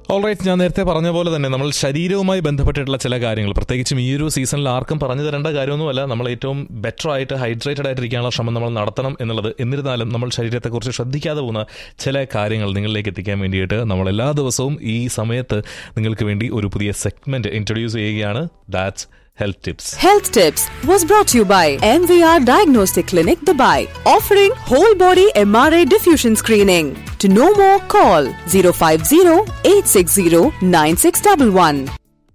Alright ഞാൻ നേരത്തെ പറഞ്ഞ പോലെ തന്നെ നമ്മൾ ശരീരവുമായി ബന്ധപ്പെട്ടിട്ടുള്ള ചില കാര്യങ്ങൾ പ്രത്യേകിച്ചും ഈ ഒരു സീസണിൽ ആർക്കും പറഞ്ഞു തരേണ്ട കാര്യമൊന്നുമല്ല നമ്മൾ ഏറ്റവും ബെറ്റർ ആയിട്ട് ഹൈഡ്രേറ്റഡ് ആയിട്ടിരിക്കാനുള്ള ശ്രമം നമ്മൾ നടത്തണം എന്നുള്ളത് എന്നിരുന്നാലും നമ്മൾ ശരീരത്തെക്കുറിച്ച് ശ്രദ്ധിക്കാതെ പോകുന്ന ചില കാര്യങ്ങൾ നിങ്ങളിലേക്ക് എത്തിക്കാൻ വേണ്ടിയിട്ട് നമ്മൾ എല്ലാ ദിവസവും ഈ സമയത്ത് നിങ്ങൾക്ക് വേണ്ടി ഒരു പുതിയ സെഗ്മെന്റ് ഇൻട്രൊഡ്യൂസ് ചെയ്യുകയാണ് that's health tips Health Tips was brought to you by MVR Diagnostic Clinic Dubai, offering whole body MRI diffusion screening. To know more, call 050 860 9611.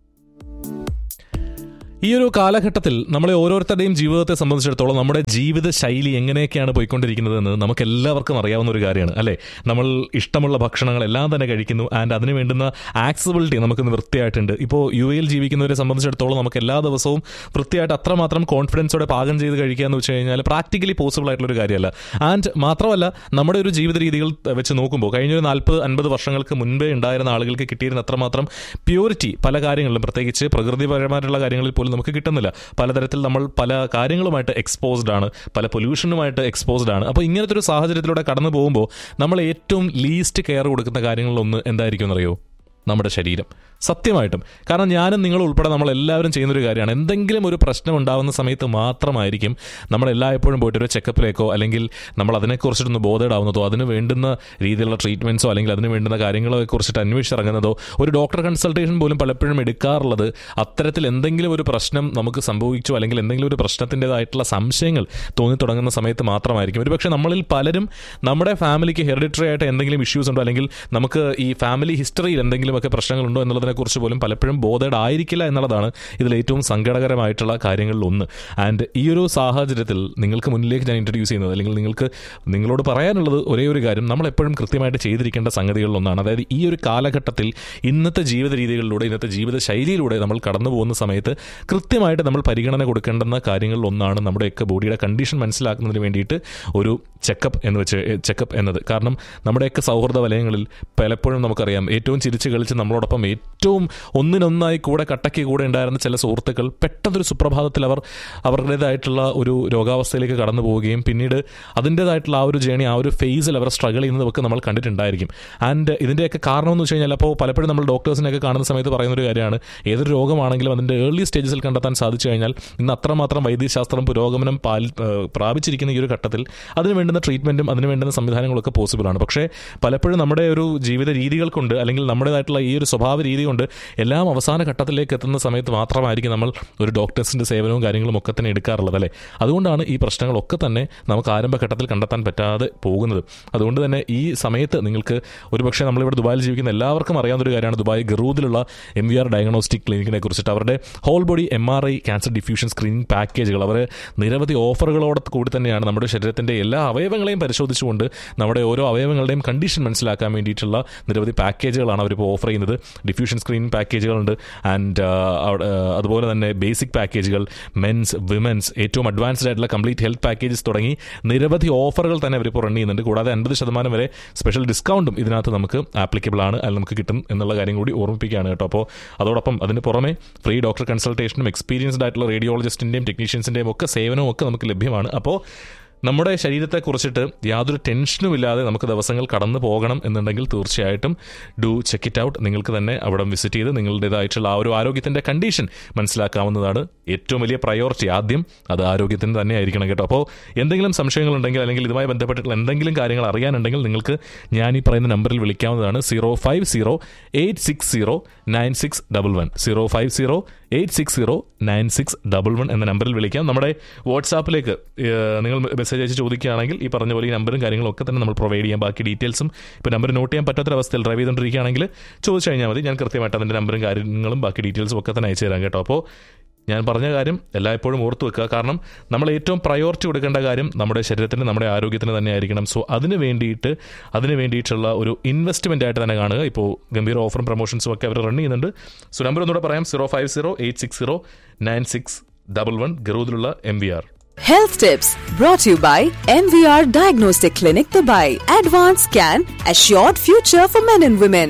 ഈ ഒരു കാലഘട്ടത്തിൽ നമ്മളെ ഓരോരുത്തരുടെയും ജീവിതത്തെ സംബന്ധിച്ചിടത്തോളം നമ്മുടെ ജീവിത ശൈലി എങ്ങനെയൊക്കെയാണ് പോയിക്കൊണ്ടിരിക്കുന്നതെന്ന് നമുക്ക് എല്ലാവർക്കും അറിയാവുന്ന ഒരു കാര്യമാണ് അല്ലേ നമ്മൾ ഇഷ്ടമുള്ള ഭക്ഷണങ്ങൾ എല്ലാം തന്നെ കഴിക്കുന്നു ആൻഡ് അതിന് വേണ്ടുന്ന ആക്സസിബിലിറ്റി നമുക്ക് വൃത്തിയായിട്ടുണ്ട് ഇപ്പോൾ യു എയിൽ ജീവിക്കുന്നവരെ സംബന്ധിച്ചിടത്തോളം നമുക്ക് എല്ലാ ദിവസവും വൃത്തിയായിട്ട് അത്രമാത്രം കോൺഫിഡൻസോടെ പാകം ചെയ്ത് കഴിക്കുക എന്ന് വെച്ച് കഴിഞ്ഞാൽ പ്രാക്ടിക്കലി പോസിബിൾ ആയിട്ടുള്ള ഒരു കാര്യമല്ല ആൻഡ് മാത്രമല്ല നമ്മുടെ ഒരു ജീവിത രീതികൾ വെച്ച് നോക്കുമ്പോൾ കഴിഞ്ഞ ഒരു നാൽപ്പത് അൻപത് വർഷങ്ങൾക്ക് മുൻപേ ഉണ്ടായിരുന്ന ആളുകൾക്ക് കിട്ടിയിരുന്ന അത്രമാത്രം പ്യൂരിറ്റി പല കാര്യങ്ങളിലും പ്രത്യേകിച്ച് പ്രകൃതിപരമായിട്ടുള്ള കാര്യങ്ങളിൽ പോലും നമുക്ക് കിട്ടുന്നില്ല പലതരത്തിൽ നമ്മൾ പല കാര്യങ്ങളുമായിട്ട് എക്സ്പോസ്ഡ് ആണ് പല പൊല്യൂഷനുമായിട്ട് എക്സ്പോസ്ഡ് ആണ് അപ്പോൾ ഇങ്ങനത്തെ ഒരു സാഹചര്യത്തിലൂടെ കടന്നു പോകുമ്പോൾ നമ്മൾ ഏറ്റവും ലീസ്റ്റ് കെയർ കൊടുക്കുന്ന കാര്യങ്ങളിലൊന്ന് എന്തായിരിക്കും എന്നറിയോ നമ്മുടെ ശരീരം സത്യമായിട്ടും കാരണം ഞാനും നിങ്ങൾ ഉൾപ്പെടെ നമ്മൾ എല്ലാവരും ചെയ്യുന്നൊരു കാര്യമാണ് എന്തെങ്കിലും ഒരു പ്രശ്നം ഉണ്ടാകുന്ന സമയത്ത് മാത്രമായിരിക്കും നമ്മൾ എല്ലായ്പ്പോഴും പോയിട്ട് ഒരു ചെക്കപ്പിലേക്കോ അല്ലെങ്കിൽ നമ്മൾ അതിനെക്കുറിച്ചിട്ടൊന്ന് ബോധേഡാവുന്നതോ അതിന് വേണ്ടുന്ന രീതിയിലുള്ള ട്രീറ്റ്മെൻറ്റ്സോ അല്ലെങ്കിൽ അതിന് വേണ്ടുന്ന കാര്യങ്ങളെ കുറിച്ചിട്ട് അന്വേഷിച്ചിറങ്ങുന്നതോ ഒരു ഡോക്ടർ കൺസൾട്ടേഷൻ പോലും പലപ്പോഴും എടുക്കാറുള്ളത് അത്തരത്തിൽ എന്തെങ്കിലും ഒരു പ്രശ്നം നമുക്ക് സംഭവിച്ചോ അല്ലെങ്കിൽ എന്തെങ്കിലും ഒരു പ്രശ്നത്തിൻ്റെതായിട്ടുള്ള സംശയങ്ങൾ തോന്നി തുടങ്ങുന്ന സമയത്ത് മാത്രമായിരിക്കും ഒരുപക്ഷെ നമ്മളിൽ പലരും നമ്മുടെ ഫാമിലിക്ക് ഹെറിഡിറ്ററി ആയിട്ട് എന്തെങ്കിലും ഇഷ്യൂസ് ഉണ്ടോ അല്ലെങ്കിൽ നമുക്ക് ഈ ഫാമിലി ഹിസ്റ്ററിയിൽ എന്തെങ്കിലുമൊക്കെ പ്രശ്നങ്ങളുണ്ടോ എന്നുള്ളതിനെക്കുറിച്ച് പോലും പലപ്പോഴും ബോധേഡ് ആയിരിക്കില്ല എന്നുള്ളതാണ് ഇതിൽ ഏറ്റവും സങ്കടകരമായിട്ടുള്ള കാര്യങ്ങളിൽ ഒന്ന് ആൻഡ് ഈ ഒരു സാഹചര്യത്തിൽ നിങ്ങൾക്ക് മുന്നിലേക്ക് ഞാൻ ഇൻട്രൊഡ്യൂസ് ചെയ്യുന്നത് അല്ലെങ്കിൽ നിങ്ങൾക്ക് നിങ്ങളോട് പറയാനുള്ളത് ഒരേ ഒരു കാര്യം നമ്മൾ എപ്പോഴും കൃത്യമായിട്ട് ചെയ്തിരിക്കേണ്ട സംഗതികളിൽ ഒന്നാണ് അതായത് ഈ ഒരു കാലഘട്ടത്തിൽ ഇന്നത്തെ ജീവിത രീതികളിലൂടെ ഇന്നത്തെ ജീവിത ശൈലിയിലൂടെ നമ്മൾ കടന്നു പോകുന്ന സമയത്ത് കൃത്യമായിട്ട് നമ്മൾ പരിഗണന കൊടുക്കേണ്ടുന്ന കാര്യങ്ങളിൽ ഒന്നാണ് നമ്മുടെയൊക്കെ ബോഡിയുടെ കണ്ടീഷൻ മനസ്സിലാക്കുന്നതിന് വേണ്ടിയിട്ട് ഒരു ചെക്കപ്പ് എന്ന് വെച്ച് ചെക്കപ്പ് എന്നത് കാരണം നമ്മുടെയൊക്കെ സൗഹൃദ വലയങ്ങളിൽ പലപ്പോഴും നമുക്കറിയാം ഏറ്റവും ചിരിച്ച് കളിച്ച് നമ്മളോടൊപ്പം ഏറ്റവും ഒന്നിനൊന്നായി കൂടെ കട്ടയ്ക്ക് കൂടെ ഉണ്ടായിരുന്ന ചില സുഹൃത്തുക്കൾ പെട്ടെന്നൊരു സുപ്രഭാതത്തിൽ അവർ അവരുടേതായിട്ടുള്ള ഒരു രോഗാവസ്ഥയിലേക്ക് കടന്നു പോവുകയും പിന്നീട് അതിൻ്റേതായിട്ടുള്ള ആ ഒരു ജേണി ആ ഒരു ഫേസിൽ അവർ സ്ട്രഗിൾ ചെയ്യുന്നതൊക്കെ നമ്മൾ കണ്ടിട്ടുണ്ടായിരിക്കും ആൻഡ് ഇതിൻ്റെയൊക്കെ കാരണം എന്ന് വെച്ച് കഴിഞ്ഞാൽ അപ്പോൾ പലപ്പോഴും നമ്മൾ ഡോക്ടേഴ്സിനെയൊക്കെ കാണുന്ന സമയത്ത് പറയുന്ന ഒരു കാര്യമാണ് ഏതൊരു രോഗമാണെങ്കിലും അതിൻ്റെ ഏർലി സ്റ്റേജസിൽ കണ്ടെത്താൻ സാധിച്ചു കഴിഞ്ഞാൽ ഇന്ന് അത്രമാത്രം വൈദ്യശാസ്ത്രം പുരോഗമനം പാൽ ഏഹ് പ്രാപിച്ചിരിക്കുന്ന ഈ ഒരു ഘട്ടത്തിൽ അതിന് വേണ്ടുന്ന ട്രീറ്റ്മെൻറ്റും അതിന് വേണ്ടുന്ന സംവിധാനങ്ങളൊക്കെ പോസിബിൾ ആണ് പക്ഷേ പലപ്പോഴും നമ്മുടെ ഒരു ജീവിത രീതികൾ കൊണ്ട് അല്ലെങ്കിൽ നമ്മുടേതായിട്ടുള്ള ഈ ഒരു സ്വഭാവ രീതി കൊണ്ട് എല്ലാം അവസാന ഘട്ടത്തിലേക്ക് എത്തുന്ന സമയത്ത് മാത്രമായിരിക്കും നമ്മൾ ഒരു ഡോക്ടേഴ്സിൻ്റെ സേവനവും കാര്യങ്ങളും ഒക്കെ തന്നെ എടുക്കാറുള്ളത് അല്ലേ അതുകൊണ്ടാണ് ഈ പ്രശ്നങ്ങളൊക്കെ തന്നെ നമുക്ക് ആരംഭഘട്ടത്തിൽ കണ്ടെത്താൻ പറ്റാതെ പോകുന്നത് അതുകൊണ്ട് തന്നെ ഈ സമയത്ത് നിങ്ങൾക്ക് ഒരുപക്ഷെ നമ്മളിവിടെ ദുബായിൽ ജീവിക്കുന്ന എല്ലാവർക്കും അറിയാവുന്ന ഒരു കാര്യമാണ് ദുബായ് ഗറൂദിലുള്ള എം വി ആർ ഡയഗ്നോസ്റ്റിക് ക്ലിനിക്കിനെ കുറിച്ചിട്ട് അവരുടെ whole body M R I cancer diffusion screening പാക്കേജുകൾ അവർ നിരവധി ഓഫറുകളോട് കൂടി തന്നെയാണ് നമ്മുടെ ശരീരത്തിൻ്റെ എല്ലാ അവയവങ്ങളെയും പരിശോധിച്ചുകൊണ്ട് നമ്മുടെ ഓരോ അവയവങ്ങളുടെയും കണ്ടീഷൻ മനസ്സിലാക്കാൻ വേണ്ടിയിട്ടുള്ള നിരവധി പാക്കേജുകളാണ് അവരിപ്പോൾ ഓഫർ ചെയ്യുന്നത് ഡിഫ്യൂഷൻ സ്ക്രീനിങ് പാക്കേജുകളുണ്ട് ആൻഡ് അതുപോലെ തന്നെ ബേസിക് പാക്കേജുകൾ മെൻസ് വിമൻസ് ഏറ്റവും അഡ്വാൻസ്ഡ് ആയിട്ടുള്ള കംപ്ലീറ്റ് ഹെൽത്ത് പാക്കേജസ് തുടങ്ങി നിരവധി ഓഫറുകൾ തന്നെ അവരിപ്പോൾ റൺ ചെയ്യുന്നുണ്ട് കൂടാതെ അൻപത് ശതമാനം വരെ സ്പെഷ്യൽ ഡിസ്കൗണ്ടും ഇതിനകത്ത് നമുക്ക് ആപ്ലിക്കബിൾ ആണ് അതിൽ നമുക്ക് കിട്ടും എന്നുള്ള കാര്യം കൂടി ഓർമ്മിപ്പിക്കുകയാണ് കേട്ടോ അപ്പോൾ അതോടൊപ്പം അതിന് പുറമെ ഫ്രീ ഡോക്ടർ കൺസൾട്ടേഷനും എക്സ്പീരിയൻസ്ഡ് ആയിട്ടുള്ള റേഡിയോളജിസ്റ്റിൻ്റെയും ടെക്നീഷ്യൻസിൻ്റെയും ഒക്കെ സേവനവും ഒക്കെ നമുക്ക് ലഭ്യമാണ് അപ്പോൾ നമ്മുടെ ശരീരത്തെക്കുറിച്ചിട്ട് യാതൊരു ടെൻഷനും ഇല്ലാതെ നമുക്ക് ദിവസങ്ങൾ കടന്നു പോകണം എന്നുണ്ടെങ്കിൽ തീർച്ചയായിട്ടും ഡു ചെക്ക് ഇറ്റ് ഔട്ട് നിങ്ങൾക്ക് തന്നെ അവിടെ വിസിറ്റ് ചെയ്ത് നിങ്ങളുടേതായിട്ടുള്ള ആ ഒരു ആരോഗ്യത്തിൻ്റെ കണ്ടീഷൻ മനസ്സിലാക്കാവുന്നതാണ് ഏറ്റവും വലിയ പ്രയോറിറ്റി ആദ്യം അത് ആരോഗ്യത്തിന് തന്നെ ആയിരിക്കണം കേട്ടോ അപ്പോൾ എന്തെങ്കിലും സംശയങ്ങളുണ്ടെങ്കിൽ അല്ലെങ്കിൽ ഇതുമായി ബന്ധപ്പെട്ടിട്ടുള്ള എന്തെങ്കിലും കാര്യങ്ങൾ അറിയാനുണ്ടെങ്കിൽ നിങ്ങൾക്ക് ഞാൻ ഈ പറയുന്ന നമ്പറിൽ വിളിക്കാവുന്നതാണ് zero five zero eight six zero nine six double one zero five zero eight six zero nine six double one എന്ന നമ്പറിൽ വിളിക്കാം നമ്മുടെ വാട്സാപ്പിലേക്ക് ഏഹ്, നിങ്ങൾ മെസ്സേജ് അയച്ച് ചോദിക്കുകയാണെങ്കിൽ ഈ പറഞ്ഞ പോലെ ഈ നമ്പറും കാര്യങ്ങളും ഒക്കെ തന്നെ നമ്മൾ പ്രൊവൈഡ് ചെയ്യാം ബാക്കി ഡീറ്റെയിൽസും ഇപ്പോൾ നമ്പർ നോട്ട് ചെയ്യാൻ പറ്റാത്തൊരവസ്ഥയിൽ ഡ്രൈവ് ചെയ്തുകൊണ്ടിരിക്കുകയാണെങ്കിൽ ചോദിച്ചു കഴിഞ്ഞാൽ മതി ഞാൻ കൃത്യമായിട്ട് അതിൻ്റെ നമ്പറും കാര്യങ്ങളും ബാക്കി ഡീറ്റെയിൽസും ഒക്കെ തന്നെ അയച്ചു തരാം കേട്ടോ അപ്പോൾ ഞാൻ പറഞ്ഞ കാര്യം എല്ലായ്പ്പോഴും ഓർത്തു വെക്കുക കാരണം നമ്മൾ ഏറ്റവും പ്രയോറിറ്റി കൊടുക്കേണ്ട കാര്യം നമ്മുടെ ശരീരത്തിന് നമ്മുടെ ആരോഗ്യത്തിന് തന്നെ ആയിരിക്കണം സോ അതിന് വേണ്ടിയിട്ട് അതിന് വേണ്ടിയിട്ടുള്ള ഒരു ഇൻവെസ്റ്റ്മെൻ്റ് ആയിട്ട് തന്നെ കാണുക ഇപ്പോൾ ഗംഭീര ഓഫറും പ്രൊമോഷൻസും ഒക്കെ അവർ റൺ ചെയ്യുന്നുണ്ട് സോ നമ്പർ ഒന്നുകൂടെ പറയാം zero five zero eight six zero nine six double one ഗറൂദിലുള്ള M V R Health Tips brought to you by MVR Diagnostic Clinic Dubai. Advanced Scan, Assured Future for Men and Women.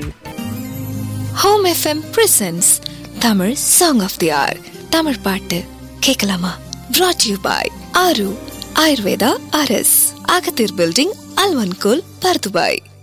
Home FM presents Tamil song of the hour Tamil பாட்டு கேட்கலாமா brought you by Aaru Ayurveda அரஸ் அகத்தீர் building அல்வன்கோல் Bur Dubai